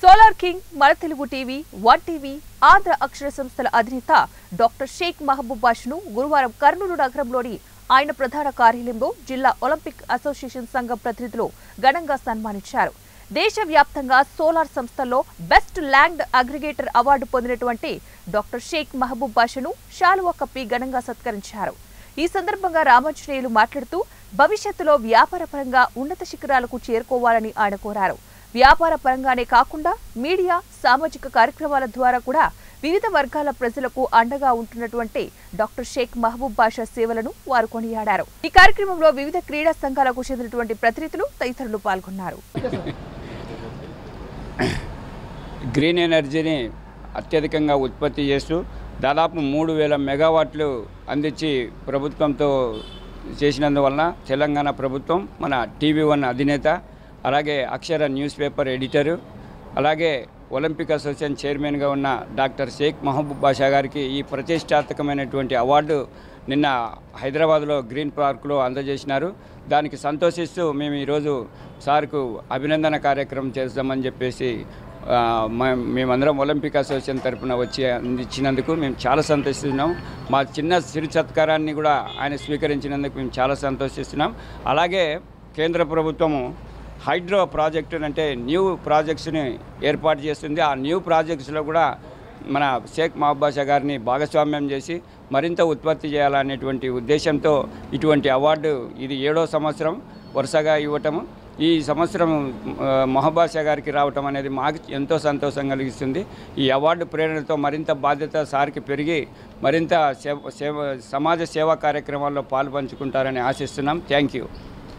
solar king మన Telugu TV one TV Andhra Akshara సంస్థల అధినేత డాక్టర్ షేక్ మహబూబ్ బాష్ను గురువారం కర్నూలు నగరంలోని ఆయన ప్రధాన కార్యాలయంలో జిల్లా ఒలింపిక్ అసోసియేషన్ సంఘం ప్రతినిధులు ఘనంగా సన్మానించారు దేశవ్యాప్తంగా సోలార్ సంస్థల్లో బెస్ట్ ల్యాండ్ అగ్రిగేటర్ అవార్డు పొందినటువంటి డాక్టర్ షేక్ మహబూబ్ బాషను శాలువా కప్పి ఘనంగా సత్కరించారు ఈ సందర్భంగా రామాంజనేయులు మాట్లాడుతూ భవిష్యత్తులో వ్యాపారపరంగా ఉన్నత శిఖరాలకు చేరుకోవాలని ఆయన కోరారు వ్యాపార పరంగానే కాకుండా మీడియా సామాజిక కార్యక్రమాల ద్వారా కూడా వివిధ వర్గాల ప్రజలకు అండగా ఉంటున్నటువంటి డాక్టర్ షేక్ మహబూబ్ బాషా సేవలను వారు కొనియాడారు ఈ కార్యక్రమంలో వివిధ క్రీడా సంఘాలకు చెందినటువంటి ప్రతినిధులు తదితరులు పాల్గొన్నారు గ్రీన్ ఎనర్జీని అత్యధికంగా ఉత్పత్తి చేస్తూ దాదాపు మూడు వేల మెగావాట్లు అందించి ప్రభుత్వంతో చేసినందువలన తెలంగాణ ప్రభుత్వం మన టీవీ వన్ అధినేత అలాగే అక్షర న్యూస్ పేపర్ ఎడిటరు అలాగే ఒలింపిక్ అసోసియేషన్ చైర్మన్గా ఉన్న డాక్టర్ షేక్ మహబూబ్ బాషా గారికి ఈ ప్రతిష్టాత్మకమైనటువంటి అవార్డు నిన్న హైదరాబాద్లో గ్రీన్ పార్క్లో అందజేసినారు దానికి సంతోషిస్తూ మేము ఈరోజు సార్కు అభినందన కార్యక్రమం చేస్తామని చెప్పేసి ఆ, మ- మేమందరం ఒలింపిక్ అసోసియేషన్ తరపున వచ్చి అందించినందుకు మేము చాలా సంతోషిస్తున్నాం మా చిన్న సిరి సత్కారాన్ని కూడా ఆయన స్వీకరించినందుకు మేము చాలా సంతోషిస్తున్నాం అలాగే కేంద్ర ప్రభుత్వము హైడ్రో ప్రాజెక్టు అంటే న్యూ ప్రాజెక్ట్స్ని ఏర్పాటు చేస్తుంది ఆ న్యూ ప్రాజెక్ట్స్లో కూడా మన షేక్ మహబాషా గారిని భాగస్వామ్యం చేసి మరింత ఉత్పత్తి చేయాలనేటువంటి ఉద్దేశంతో ఇటువంటి అవార్డు ఇది ఏడో సంవత్సరం వరుసగా ఇవ్వటము ఈ సంవత్సరం ఆ, మహబాషా గారికి రావటం అనేది మాకు ఎంతో సంతోషం కలిగిస్తుంది ఈ అవార్డు ప్రేరణతో మరింత బాధ్యత సార్కి పెరిగి మరింత సేవ సేవ సమాజ సేవా కార్యక్రమాల్లో పాల్పంచుకుంటారని ఆశిస్తున్నాం థ్యాంక్ యూ